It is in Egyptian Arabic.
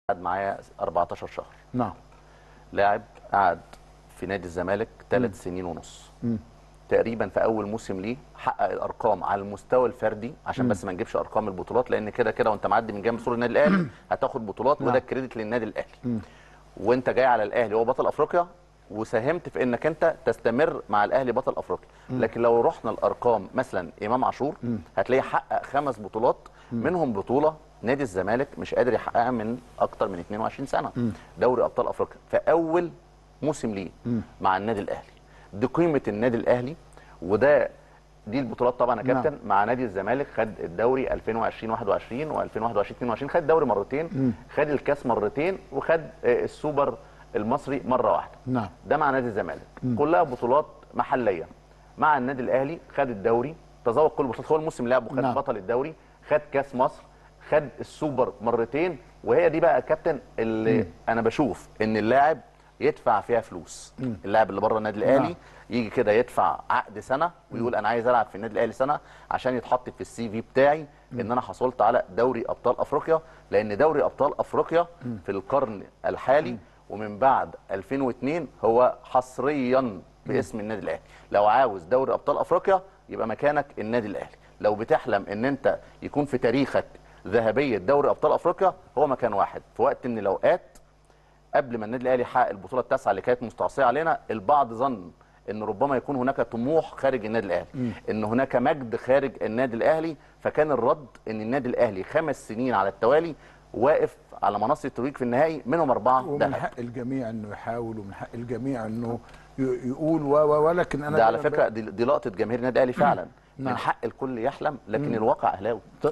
قعد معايا 14 شهر نعم لاعب قعد في نادي الزمالك ثلاث سنين ونص تقريبا في اول موسم ليه حقق الارقام على المستوى الفردي عشان بس ما نجيبش ارقام البطولات لان كده كده وانت معدي من جنب سور النادي الاهلي هتاخد بطولات وده الكريدت للنادي الاهلي وانت جاي على الاهلي هو بطل افريقيا وساهمت في انك انت تستمر مع الاهلي بطل افريقيا لكن لو رحنا الارقام مثلا امام عاشور هتلاقيه حقق خمس بطولات منهم بطوله نادي الزمالك مش قادر يحققها من اكتر من 22 سنه دوري ابطال افريقيا في اول موسم ليه مع النادي الاهلي دي قيمه النادي الاهلي وده دي البطولات طبعا يا نعم. كابتن مع نادي الزمالك خد الدوري 2020 21 و2021 22 خد الدوري مرتين خد الكاس مرتين وخد آه، السوبر المصري مره واحده نعم ده مع نادي الزمالك كلها بطولات محليه مع النادي الاهلي خد الدوري تذوق كل البطولات هو الموسم لعبه خد نعم. بطل الدوري خد كاس مصر خد السوبر مرتين وهي دي بقى يا كابتن اللي انا بشوف ان اللاعب يدفع فيها فلوس اللاعب اللي بره النادي الاهلي نعم. يجي كده يدفع عقد سنه ويقول انا عايز العب في النادي الاهلي سنه عشان يتحط في السي في بتاعي ان انا حصلت على دوري ابطال افريقيا لان دوري ابطال افريقيا في القرن الحالي ومن بعد 2002 هو حصريا باسم النادي الاهلي لو عاوز دوري ابطال افريقيا يبقى مكانك النادي الاهلي لو بتحلم ان انت يكون في تاريخك ذهبيه دوري ابطال افريقيا هو مكان واحد في وقت من الاوقات قبل ما النادي الاهلي يحقق البطوله التاسعه اللي كانت مستعصيه علينا البعض ظن ان ربما يكون هناك طموح خارج النادي الاهلي ان هناك مجد خارج النادي الاهلي فكان الرد ان النادي الاهلي خمس سنين على التوالي واقف على منصه التتويج في النهائي منهم اربعه ومن ذهب حق الجميع انه يحاول ومن حق الجميع انه ي- يقول و و ولكن انا ده على ب- فكره دي, دي لقطه جماهير النادي الاهلي فعلا نعم. من حق الكل يحلم لكن الواقع اهلاوي